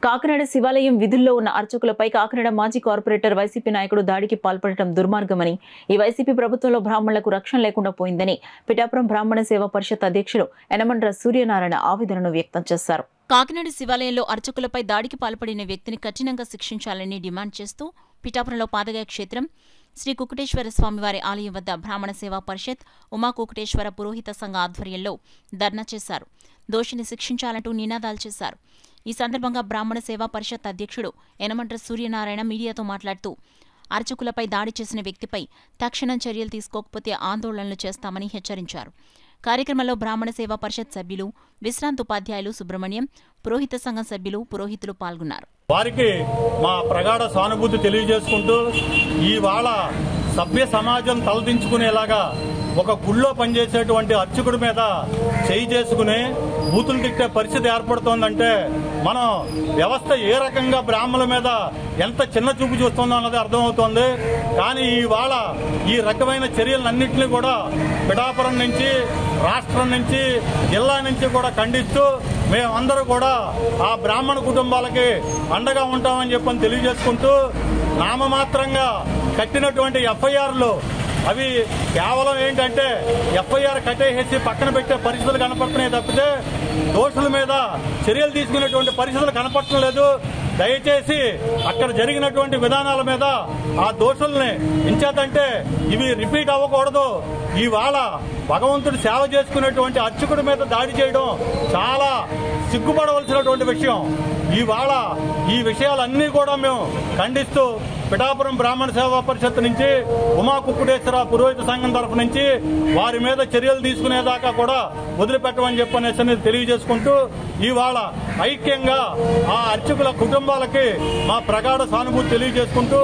కాకినాడ శివాలయం విధుల్లో ఉన్న అర్చకులపై కాకినాడ మాజీ కార్పొరేటర్ వైసీపీ నాయకుడు దాడికి పాల్పడటం దుర్మార్గమని ఈ వైసీపీ ప్రభుత్వంలో బ్రాహ్మణులకు రక్షణ లేకుండా పోయిందని పిఠాపురం బ్రాహ్మణ సేవా పరిషత్ అధ్యక్షుడు యనమండ్ర సూర్యనారాయణ ఆవేదనను వ్యక్తం చేశారు కాకినాడ శివాలయంలో అర్చకులపై దాడికి పాల్పడిన వ్యక్తిని కఠినంగా శిక్షించాలని డిమాండ్ చేస్తూ పిఠాపురంలో పాదగాయ క్షేత్రం శ్రీ కుకుటేశ్వర స్వామివారి ఆలయం వద్ద బ్రాహ్మణ సేవా పరిషత్ ఉమా కుకుటేశ్వర పురోహిత సంఘ ఆధ్వర్యంలో ధర్నా చేశారు దోషిని శిక్షించాలంటూ నినాదాలు చేశారు ఈ సందర్భంగా బ్రాహ్మణ సేవా పరిషత్ అధ్యక్షుడు యనమండ్ర సూర్యనారాయణ మీడియాతో మాట్లాడుతూ అర్చకులపై దాడి చేసిన వ్యక్తిపై తక్షణం చర్యలు తీసుకోకపోతే ఆందోళనలు చేస్తామని హెచ్చరించారు కార్యక్రమంలో బ్రాహ్మణ సేవా పరిషత్ సభ్యులు విశ్రాంత్ ఉపాధ్యాయులు సుబ్రహ్మణ్యం పురోహిత సంఘం సభ్యులు పురోహితులు పాల్గొన్నారు వారికి మా ప్రగాఢ సానుభూతి తెలియజేసుకుంటూ ఇవాళ సభ్య సమాజం తలదించుకునేలాగా ఒక గుళ్ళో పనిచేసేటువంటి అర్చకుడి మీద చేయి చేసుకుని బూతులు తిట్టే పరిస్థితి ఏర్పడుతోందంటే మనం వ్యవస్థ ఏ రకంగా బ్రాహ్మణుల మీద ఎంత చిన్న చూపు చూస్తుందో అన్నది అర్థమవుతోంది కానీ ఇవాళ ఈ రకమైన చర్యలన్నింటినీ కూడా పిఠాపురం నుంచి రాష్ట్రం నుంచి జిల్లా నుంచి కూడా ఖండిస్తూ మేమందరూ కూడా ఆ బ్రాహ్మణ కుటుంబాలకి అండగా ఉంటామని చెప్పని తెలియజేసుకుంటూ నామమాత్రంగా కట్టినటువంటి ఎఫ్ఐఆర్లు అవి కేవలం ఏంటంటే ఎఫ్ఐఆర్ కట్టేసి పక్కన పెట్టే పరిస్థితులు కనపడుతున్నాయి తప్పితే దోషుల మీద చర్యలు తీసుకునేటువంటి పరిస్థితులు కనపడటం లేదు దయచేసి అక్కడ జరిగినటువంటి విధానాల మీద ఆ దోషుల్ని ఇంచేతంటే ఇవి రిపీట్ అవ్వకూడదు ఇవాళ భగవంతుడు సేవ చేసుకునేటువంటి అర్చకుడి మీద దాడి చేయడం చాలా సిగ్గుపడవలసినటువంటి విషయం ఇవాళ ఈ విషయాలన్నీ కూడా మేము ఖండిస్తూ పిఠాపురం బ్రాహ్మణ సేవా పరిషత్ నుంచి ఉమా కుక్కుడేశ్వర పురోహిత సంఘం తరఫు నుంచి వారి మీద చర్యలు తీసుకునేదాకా కూడా వదిలిపెట్టమని చెప్పనేసి తెలియజేసుకుంటూ ఇవాళ ఐక్యంగా ఆ అర్చకుల కుటుంబాలకి మా ప్రగాఢ సానుభూతి తెలియజేసుకుంటూ